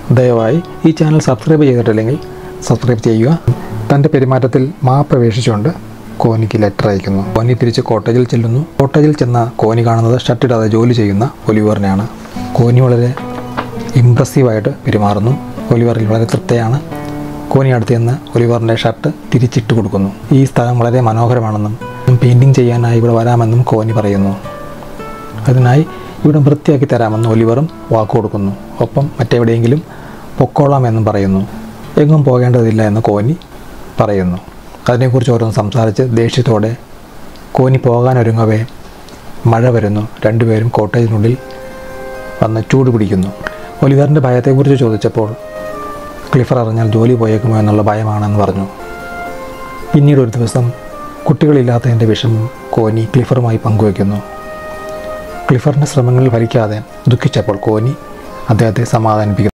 ദയവായി ഈ channel subscribe ചെയ്തിട്ടില്ലെങ്കിൽ സബ്സ്ക്രൈബ് ചെയ്യുക തൻ്റെ പെരുമാറ്റത്തിൽ മാപ്പ് അപേക്ഷിച്ചുകൊണ്ട് കോനിക്ക് ലെറ്റർ അയക്കുന്നു കോനി തിരിച്ച് കോട്ടേജിൽ ചെല്ലുന്നു കോട്ടേജിൽ ചെന്ന കോനി കാണുന്നത് ഷർട്ടിടാതെ ജോലി ചെയ്യുന്ന ഒലിവറിനെയാണ് കോനി വളരെ ഇമ്പ്രസീവായിട്ട് പെരുമാറുന്നു ഒലിവറിൽ വളരെ തൃപ്തയാണ് കോനി അടുത്ത് ചെന്ന് ഒലിവറിൻ്റെ ഷർട്ട് തിരിച്ചിട്ട് കൊടുക്കുന്നു ഈ സ്ഥലം വളരെ മനോഹരമാണെന്നും പെയിൻറ്റിങ് ചെയ്യാനായി ഇവിടെ വരാമെന്നും കോനി പറയുന്നു അതിനായി ഇവിടെ വൃത്തിയാക്കി തരാമെന്ന് ഒലിവറും വാക്ക് കൊടുക്കുന്നു ഒപ്പം മറ്റെവിടെയെങ്കിലും പൊക്കോളാമെന്നും പറയുന്നു എങ്ങും പോകേണ്ടതില്ല എന്ന് കോനി പറയുന്നു അതിനെക്കുറിച്ച് ഓരോന്ന് സംസാരിച്ച് ദേഷ്യത്തോടെ കോനി പോകാനൊരുങ്ങവേ മഴ വരുന്നു രണ്ടുപേരും കോട്ടേജിനുള്ളിൽ വന്ന് ചൂട് പിടിക്കുന്നു ഒലിവറിൻ്റെ ഭയത്തെക്കുറിച്ച് ചോദിച്ചപ്പോൾ ക്ലിഫർ അറിഞ്ഞാൽ ജോലി പോയേക്കുമോ എന്നുള്ള ഭയമാണെന്ന് പറഞ്ഞു പിന്നീട് ഒരു ദിവസം കുട്ടികളില്ലാത്തതിൻ്റെ വിഷമം കോനി ക്ലിഫറുമായി പങ്കുവയ്ക്കുന്നു ക്ലിഫറിൻ്റെ ശ്രമങ്ങൾ ഫലിക്കാതെ ദുഃഖിച്ചപ്പോൾ കോനി അദ്ദേഹത്തെ സമാധാനിപ്പിക്കുന്നു